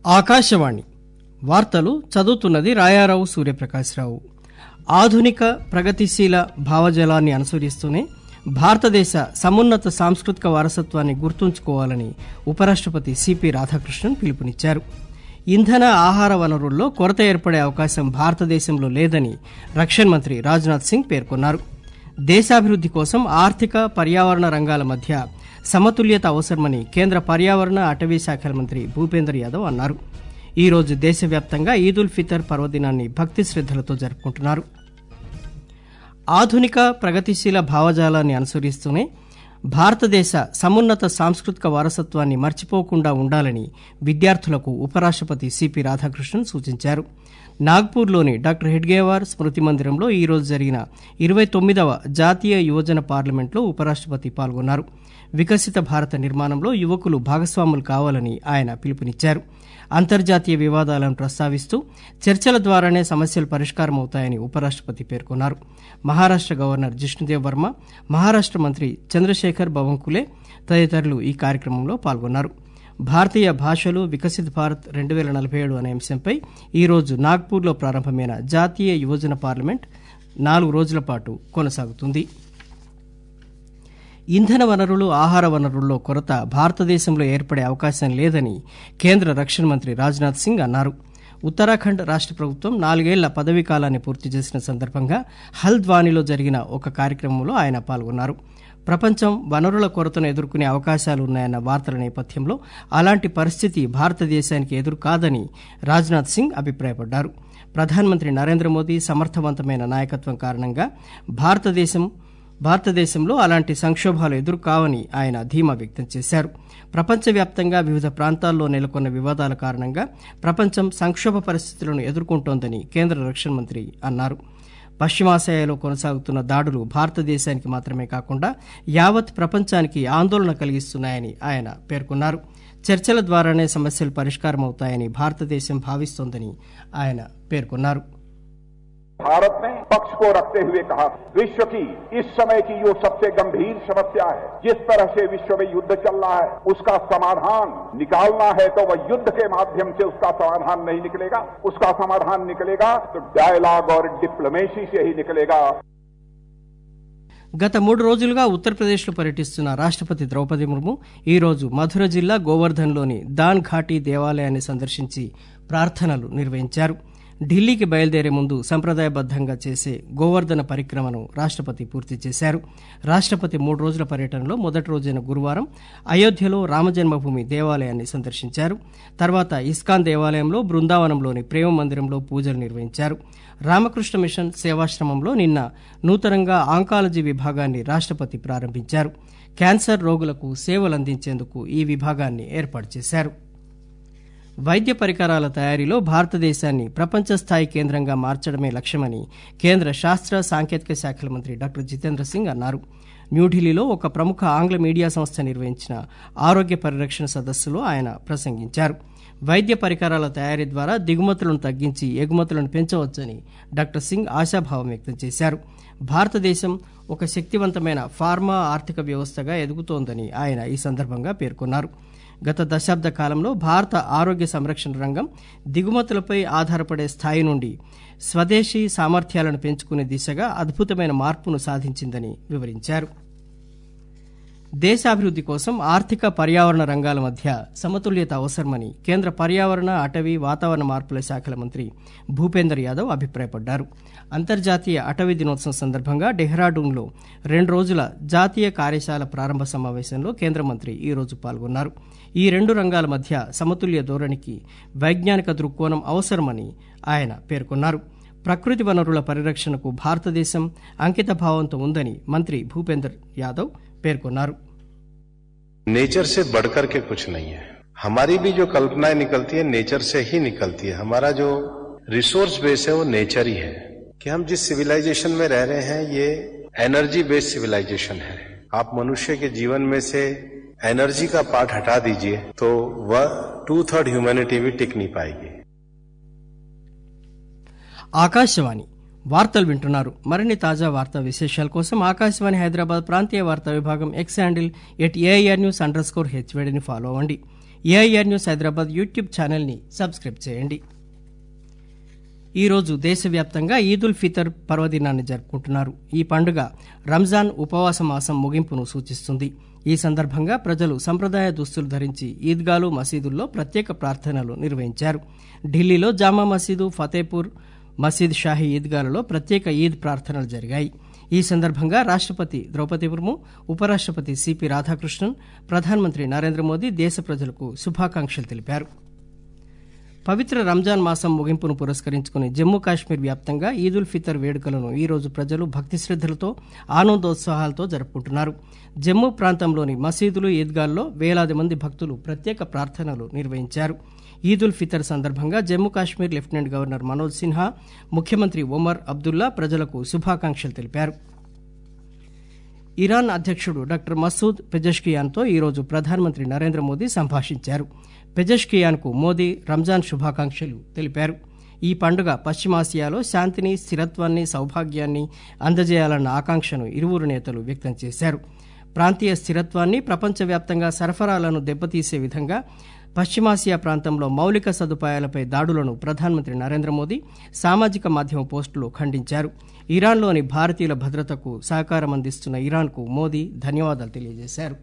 ఆకాశవాణి వార్తలు చదువుతున్నది రాయారావు సూర్యప్రకాశ్రావు ఆధునిక ప్రగతిశీల భావజాలాన్ని అనుసరిస్తూనే భారతదేశ సమున్నత సాంస్కృతిక వారసత్వాన్ని గుర్తుంచుకోవాలని ఉపరాష్టపతి సిపి రాధాకృష్ణన్ పిలుపునిచ్చారు ఇంధన ఆహార వనరుల్లో కొరత ఏర్పడే అవకాశం భారతదేశంలో లేదని రక్షణ మంత్రి రాజ్నాథ్ సింగ్ పేర్కొన్నారు దేశాభివృద్ది కోసం ఆర్థిక పర్యావరణ రంగాల మధ్య సమతుల్యత అవసరమని కేంద్ర పర్యావరణ అటవీ శాఖల మంత్రి భూపేందర్ యాదవ్ అన్నారు ఈ రోజు దేశవ్యాప్తంగా ఈద్ ఉల్ ఫితర్ పర్వదినాన్ని భక్తి శ్రద్దలతో జరుపుకుంటున్నారు ఆధునిక ప్రగతిశీల భావజాలాన్ని అనుసరిస్తూనే భారతదేశ సమున్నత సాంస్కృతిక వారసత్వాన్ని మర్చిపోకుండా ఉండాలని విద్యార్థులకు ఉపరాష్టపతి సిపి రాధాకృష్ణన్ సూచించారు నాగ్పూర్లోని డాక్టర్ హెడ్గేవార్ స్మృతి మందిరంలో ఈ రోజు జరిగిన ఇరవై తొమ్మిదవ జాతీయ యువజన పార్లమెంట్లో ఉపరాష్టపతి పాల్గొన్నారు వికసిత భారత నిర్మాణంలో యువకులు భాగస్వాములు కావాలని ఆయన పిలుపునిచ్చారు అంతర్జాతీయ వివాదాలను ప్రస్తావిస్తూ చర్చల ద్వారానే సమస్యలు పరిష్కారమవుతాయని ఉపరాష్టపతి పేర్కొన్నారు మహారాష్ట గవర్నర్ జిష్ణుదేవ్ వర్మ మహారాష్ట మంత్రి చంద్రశేఖర్ బవంకులే తదితరులు ఈ కార్యక్రమంలో పాల్గొన్నారు భారతీయ భాషలు వికసిత్ భారత్ రెండు వేల నలభై ఏడు అనే అంశంపై ఈరోజు నాగ్పూర్లో ప్రారంభమైన జాతీయ యువజన పార్లమెంట్ నాలుగు రోజుల పాటు కొనసాగుతుంది ఇంధన వనరులు ఆహార వనరుల్లో కొరత భారతదేశంలో ఏర్పడే అవకాశం లేదని కేంద్ర రక్షణ మంత్రి రాజ్నాథ్ సింగ్ అన్నారు ఉత్తరాఖండ్ రాష్ట ప్రభుత్వం నాలుగేళ్ల పదవీ కాలాన్ని పూర్తి చేసిన సందర్భంగా హల్ద్వానీలో జరిగిన ఒక కార్యక్రమంలో ఆయన పాల్గొన్నారు ప్రపంచం వనరుల కొరతను ఎదుర్కొనే అవకాశాలు ఉన్నాయన్న వార్తల నేపథ్యంలో అలాంటి పరిస్థితి భారతదేశానికి ఎదురు కాదని రాజ్నాథ్ సింగ్ అభిప్రాయపడ్డారు ప్రధానమంత్రి నరేంద్ర మోదీ సమర్థవంతమైన నాయకత్వం కారణంగా భారతదేశం భారతదేశంలో అలాంటి సంక్షోభాలు ఎదురు కావని ఆయన ధీమా వ్యక్తం చేశారు ప్రపంచవ్యాప్తంగా వివిధ ప్రాంతాల్లో నెలకొన్న వివాదాల కారణంగా ప్రపంచం సంక్షోభ పరిస్థితులను ఎదుర్కొంటోందని కేంద్ర రక్షణ మంత్రి అన్నారు పశ్చిమాసియాలో కొనసాగుతున్న దాడులు భారతదేశానికి మాత్రమే కాకుండా యావత్ ప్రపంచానికి ఆందోళన కలిగిస్తున్నాయని ఆయన పేర్కొన్నారు చర్చల ద్వారానే సమస్యలు పరిష్కారమవుతాయని భారతదేశం భావిస్తోందని ఆయన పేర్కొన్నారు भारत ने पक्ष को रखते हुए कहा विश्व की इस समय की जो सबसे गंभीर समस्या है जिस तरह से विश्व में युद्ध चल रहा है उसका समाधान निकालना है तो वह युद्ध के माध्यम से उसका समाधान नहीं निकलेगा उसका समाधान निकलेगा तो डायलॉग और डिप्लोमेसी से ही निकलेगा గత మూడు రోజులుగా ఉత్తరప్రదేశ్లో పర్యటిస్తున్న రాష్టపతి ద్రౌపది ముర్ము ఈరోజు మధుర జిల్లా గోవర్ధన్లోని దాన్ ఘాటీ దేవాలయాన్ని సందర్శించి ప్రార్థనలు నిర్వహించారు ఢిల్లీకి బయలుదేరే ముందు సంప్రదాయబద్దంగా చేసే గోవర్ధన పరిక్రమను రాష్టపతి పూర్తి చేశారు రాష్టపతి మూడు రోజుల పర్యటనలో మొదటి రోజైన గురువారం అయోధ్యలో రామజన్మభూమి దేవాలయాన్ని సందర్శించారు తర్వాత ఇస్కాన్ దేవాలయంలో బృందావనంలోని ప్రేమ మందిరంలో పూజలు నిర్వహించారు రామకృష్ణ మిషన్ సేవాశ్రమంలో నిన్న నూతనంగా ఆంకాలజీ విభాగాన్ని రాష్టపతి ప్రారంభించారు క్యాన్సర్ రోగులకు సేవలందించేందుకు ఈ విభాగాన్ని ఏర్పాటు చేశారు వైద్య పరికరాల తయారీలో భారతదేశాన్ని ప్రపంచ స్థాయి కేంద్రంగా మార్చడమే లక్ష్యమని కేంద్ర శాస్త్ర సాంకేతిక శాఖల మంత్రి డాక్టర్ జితేంద్ర సింగ్ అన్నారు న్యూఢిల్లీలో ఒక ప్రముఖ ఆంగ్ల మీడియా సంస్థ నిర్వహించిన ఆరోగ్య పరిరక్షణ సదస్సులో ఆయన ప్రసంగించారు వైద్య పరికరాల తయారీ ద్వారా దిగుమతులను తగ్గించి ఎగుమతులను పెంచవచ్చని డాక్టర్ సింగ్ ఆశాభావం వ్యక్తం చేశారు భారతదేశం ఒక శక్తివంతమైన ఫార్మా ఆర్థిక వ్యవస్థగా ఎదుగుతోందని ఆయన ఈ సందర్భంగా పేర్కొన్నారు గత దశాబ్ద కాలంలో భారత ఆరోగ్య సంరక్షణ రంగం దిగుమతులపై ఆధారపడే స్థాయి నుండి స్వదేశీ సామర్థ్యాలను పెంచుకునే దిశగా అద్భుతమైన మార్పును సాధించిందని వివరించారు దేశాభివృద్ది కోసం ఆర్థిక పర్యావరణ రంగాల మధ్య సమతుల్యత అవసరమని కేంద్ర పర్యావరణ అటవీ వాతావరణ మార్పుల శాఖల మంత్రి భూపేందర్ యాదవ్ అభిప్రాయపడ్డారు అంతర్జాతీయ అటవీ దినోత్సవం సందర్భంగా డెహ్రాడూన్లో రెండు రోజుల జాతీయ కార్యశాల ప్రారంభ సమావేశంలో కేంద్ర మంత్రి ఈ రోజు పాల్గొన్నారు ఈ రెండు రంగాల మధ్య సమతుల్య ధోరణికి వైజ్ఞానిక దృక్కోణం అవసరమని ఆయన పేర్కొన్నారు ప్రకృతి వనరుల పరిరక్షణకు భారతదేశం అంకిత భావంతో ఉందని మంత్రి భూపేందర్ యాదవ్ పేర్కొన్నారు नेचर से बढ़कर के कुछ नहीं है हमारी भी जो कल्पनाएं निकलती है नेचर से ही निकलती है हमारा जो रिसोर्स बेस है वो नेचर ही है कि हम जिस सिविलाइजेशन में रह रहे हैं ये एनर्जी बेस्ड सिविलाइजेशन है आप मनुष्य के जीवन में से एनर्जी का पार्ट हटा दीजिए तो वह टू थर्ड ह्यूमैनिटी भी टिक नहीं पाएगी ఆకాశవాణి వార్తలు వింటున్నారు మరిన్ని తాజా వార్తా విశేషాల కోసం ఆకాశవాణి హైదరాబాద్ ప్రాంతీయ వార్తా విభాగం X handle at AIR news underscore హెచ్వేడిని ఫాలో అవ్వండి ఏఐఆర్ న్యూస్ హైదరాబాద్ యూట్యూబ్ ఛానల్ని సబ్స్క్రైబ్ చేయండి ఈరోజు దేశవ్యాప్తంగా ఈద్ ఉల్ ఫితర్ పర్వదినాన్ని జరుపుకుంటున్నారు ఈ పండుగ రంజాన్ ఉపవాస మాసం ముగింపును సూచిస్తుంది ఈ సందర్భంగా ప్రజలు సంప్రదాయ దుస్తులు ధరించి ఈద్గాలు మసీదుల్లో ప్రత్యేక ప్రార్థనలు నిర్వహించారు ఢిల్లీలో జామా మసీదు ఫతేపూర్ మసీద్ షాహీ ఈద్గాలలో ప్రత్యేక ఈద్ ప్రార్థనలు జరిగాయి ఈ సందర్భంగా రాష్టపతి ద్రౌపది ముర్ము ఉపరాష్టపతి సిపి రాధాకృష్ణన్ ప్రధానమంత్రి నరేంద్ర మోదీ దేశ ప్రజలకు శుభాకాంక్షలు తెలిపారు పవిత్ర రంజాన్ మాసం ముగింపును పురస్కరించుకుని జమ్మూ కాశ్మీర్ వ్యాప్తంగా ఈద్ ఉల్ ఫితర్ వేడుకలను ఈ రోజు ప్రజలు భక్తి శ్రద్దలతో ఆనందోత్సాహాలతో జరుపుకుంటున్నారు జమ్మూ ప్రాంతంలోని మసీదులు ఈద్గాల్లో వేలాది మంది భక్తులు ప్రత్యేక ప్రార్థనలు నిర్వహించారు ఈద్ ఉల్ ఫితర్ సందర్భంగా జమ్మూ కాశ్మీర్ లెఫ్టినెంట్ గవర్నర్ మనోజ్ సిన్హా ముఖ్యమంత్రి ఒమర్ అబ్దుల్లా ప్రజలకు శుభాకాంక్షలు తెలిపారు ఇరాన్ అధ్యక్షుడు డాక్టర్ మసూద్ పెజష్కియాన్తో ఈరోజు ప్రధానమంత్రి నరేంద్ర మోదీ సంభాషించారు పెజష్కియాన్కు మోదీ రంజాన్ శుభాకాంక్షలు తెలిపారు ఈ పండుగ పశ్చిమాసియాలో శాంతిని స్థిరత్వాన్ని సౌభాగ్యాన్ని అందజేయాలన్న ఆకాంక్షను ఇరువురు నేతలు వ్యక్తం చేశారు ప్రాంతీయ స్థిరత్వాన్ని ప్రపంచవ్యాప్తంగా సరఫరాలను దెబ్బతీసే విధంగా పశ్చిమాసియా ప్రాంతంలో మౌలిక సదుపాయాలపై దాడులను ప్రధానమంత్రి నరేంద్ర మోదీ సామాజిక మాధ్యమ పోస్టులో ఖండించారు ఇరాన్లోని భారతీయుల భద్రతకు సహకారం అందిస్తున్న ఇరాన్కు మోదీ ధన్యవాదాలు తెలియజేశారు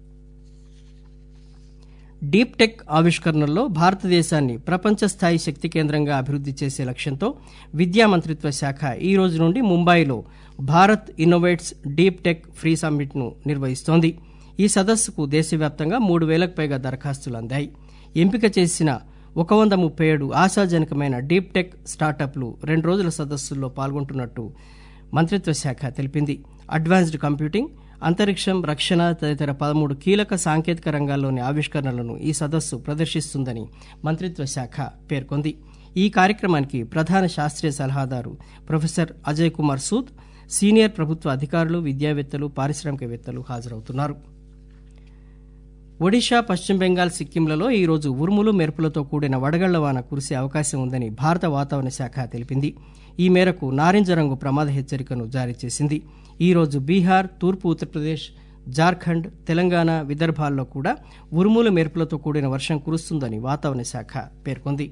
డీప్ టెక్ ఆవిష్కరణల్లో భారతదేశాన్ని ప్రపంచ స్థాయి శక్తి కేంద్రంగా అభివృద్ది చేసే లక్ష్యంతో విద్యా మంత్రిత్వ శాఖ ఈ రోజు నుండి ముంబైలో Bharat innovates deep tech free summit ను నిర్వహిస్తోంది ఈ సదస్సుకు దేశవ్యాప్తంగా మూడు వేలకు పైగా దరఖాస్తులు అందాయి ఎంపిక చేసిన ఒక వంద ముప్పై ఏడు ఆశాజనకమైన డీప్ టెక్ స్టార్టప్లు రెండు రోజుల సదస్సుల్లో పాల్గొంటున్నట్టు మంత్రిత్వ శాఖ తెలిపింది అడ్వాన్స్డ్ కంప్యూటింగ్ అంతరిక్షం రక్షణ తదితర పదమూడు కీలక సాంకేతిక రంగాల్లోని ఆవిష్కరణలను ఈ సదస్సు ప్రదర్శిస్తుందని మంత్రిత్వ శాఖ పేర్కొంది ఈ కార్యక్రమానికి ప్రధాన శాస్త్రీయ సలహాదారు ప్రొఫెసర్ అజయ్ కుమార్ సూద్ సీనియర్ ప్రభుత్వ అధికారులు విద్యావేత్తలు పారిశ్రామికవేత్తలు హాజరవుతున్నారు ఒడిషా పశ్చిమ బెంగాల్ సిక్కింలలో ఈ రోజు ఉరుములు మెరుపులతో కూడిన వడగళ్ల వాన కురిసే అవకాశం ఉందని భారత వాతావరణ శాఖ తెలిపింది ఈ మేరకు నారింజ రంగు ప్రమాద హెచ్చరికను జారీ చేసింది ఈ రోజు బీహార్ తూర్పు ఉత్తరప్రదేశ్ జార్ఖండ్ తెలంగాణ విదర్భాల్లో కూడా ఉరుములు మెరుపులతో కూడిన వర్షం కురుస్తుందని వాతావరణ శాఖ పేర్కొంది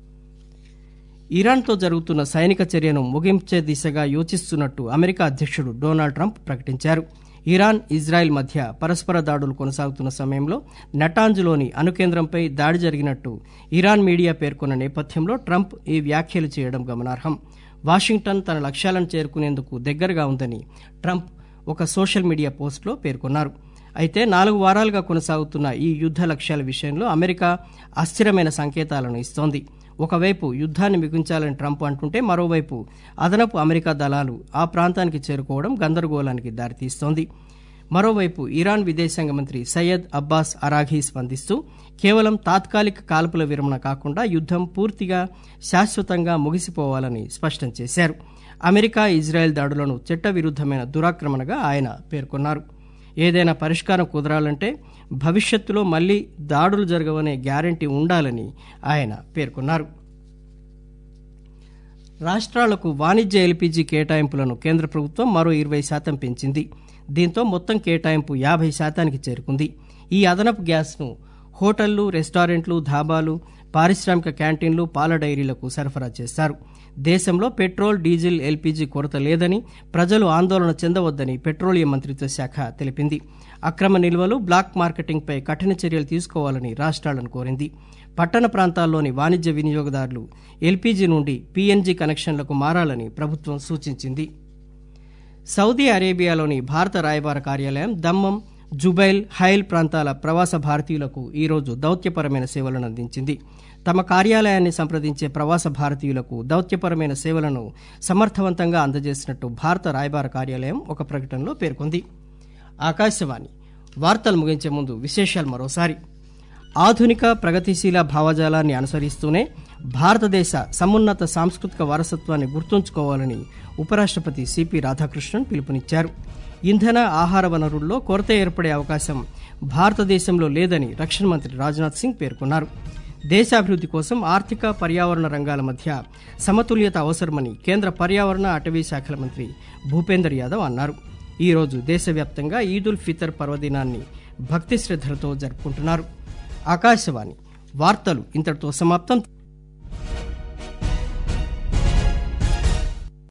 ఇరాన్తో జరుగుతున్న సైనిక చర్యను ముగించే దిశగా యోచిస్తున్నట్టు అమెరికా అధ్యక్షుడు డొనాల్డ్ ట్రంప్ ప్రకటించారు ఇరాన్ ఇజ్రాయెల్ మధ్య పరస్పర దాడులు కొనసాగుతున్న సమయంలో నటాంజులోని అణుకేంద్రంపై దాడి జరిగినట్టు ఇరాన్ మీడియా పేర్కొన్న నేపథ్యంలో ట్రంప్ ఈ వ్యాఖ్యలు చేయడం గమనార్హం వాషింగ్టన్ తన లక్ష్యాలను చేరుకునేందుకు దగ్గరగా ఉందని ట్రంప్ ఒక సోషల్ మీడియా పోస్టులో పేర్కొన్నారు అయితే నాలుగు వారాలుగా కొనసాగుతున్న ఈ యుద్ద లక్ష్యాల విషయంలో అమెరికా అస్థిరమైన సంకేతాలను ఇస్తోంది ఒకవైపు యుద్ధాన్ని మిగుంచాలని ట్రంప్ అంటుంటే మరోవైపు అదనపు అమెరికా దళాలు ఆ ప్రాంతానికి చేరుకోవడం గందరగోళానికి దారితీస్తోంది మరోవైపు ఇరాన్ విదేశాంగ మంత్రి సయ్యద్ అబ్బాస్ అరాఘీ స్పందిస్తూ కేవలం తాత్కాలిక కాల్పుల విరమణ కాకుండా యుద్దం పూర్తిగా శాశ్వతంగా ముగిసిపోవాలని స్పష్టం చేశారు అమెరికా ఇజ్రాయెల్ దాడులను చట్టవిరుద్దమైన దురాక్రమణగా ఆయన పేర్కొన్నారు ఏదైనా పరిష్కారం కుదరాలంటే భవిష్యత్తులో మళ్లీ దాడులు జరగవనే గ్యారంటీ ఉండాలని ఆయన పేర్కొన్నారు రాష్ట్రాలకు వాణిజ్య ఎల్పీజీ కేటాయింపులను కేంద్ర ప్రభుత్వం మరో ఇరవై శాతం పెంచింది దీంతో మొత్తం కేటాయింపు యాభై శాతానికి చేరుకుంది ఈ అదనపు గ్యాస్ను హోటళ్లు రెస్టారెంట్లు ధాబాలు పారిశ్రామిక క్యాంటీన్లు పాల డైరీలకు సరఫరా చేస్తారు దేశంలో పెట్రోల్ డీజిల్ ఎల్పీజీ కొరత లేదని ప్రజలు ఆందోళన చెందవద్దని పెట్రోలియం మంత్రిత్వ శాఖ తెలిపింది అక్రమ నిల్వలు బ్లాక్ మార్కెటింగ్పై కఠిన చర్యలు తీసుకోవాలని రాష్ట్రాలను కోరింది పట్టణ ప్రాంతాల్లోని వాణిజ్య వినియోగదారులు ఎల్పీజీ నుండి పీఎన్జీ కనెక్షన్లకు మారాలని ప్రభుత్వం సూచించింది సౌదీ అరేబియాలోని భారత రాయబార కార్యాలయం దమ్మం జుబైల్ హైల్ ప్రాంతాల ప్రవాస భారతీయులకు ఈరోజు దౌత్యపరమైన సేవలను అందించింది తమ కార్యాలయాన్ని సంప్రదించే ప్రవాస భారతీయులకు దౌత్యపరమైన సేవలను సమర్థవంతంగా అందజేసినట్టు భారత రాయబార కార్యాలయం ఒక ప్రకటనలో పేర్కొంది ఆకాశవాణి వార్తలు ముగించే ముందు విశేషాలు మరోసారి ఆధునిక ప్రగతిశీల భావజాలాన్ని అనుసరిస్తూనే భారతదేశ సమున్నత సాంస్కృతిక వారసత్వాన్ని గుర్తుంచుకోవాలని ఉపరాష్ట్రపతి సిపి రాధాకృష్ణన్ పిలుపునిచ్చారు ఇంధన ఆహార వనరుల్లో కొరత ఏర్పడే అవకాశం భారతదేశంలో లేదని రక్షణ మంత్రి రాజ్నాథ్ సింగ్ పేర్కొన్నారు దేశాభివృద్ధి కోసం ఆర్థిక పర్యావరణ రంగాల మధ్య సమతుల్యత అవసరమని కేంద్ర పర్యావరణ అటవీ శాఖల మంత్రి భూపేందర్ యాదవ్ అన్నారు ఈరోజు దేశవ్యాప్తంగా ఈద్ ఉల్ ఫితర్ పర్వదినాన్ని భక్తి శ్రద్ధలతో జరుపుకుంటున్నారు ఆకాశవాణి వార్తలు ఇంతటితో సమాప్తం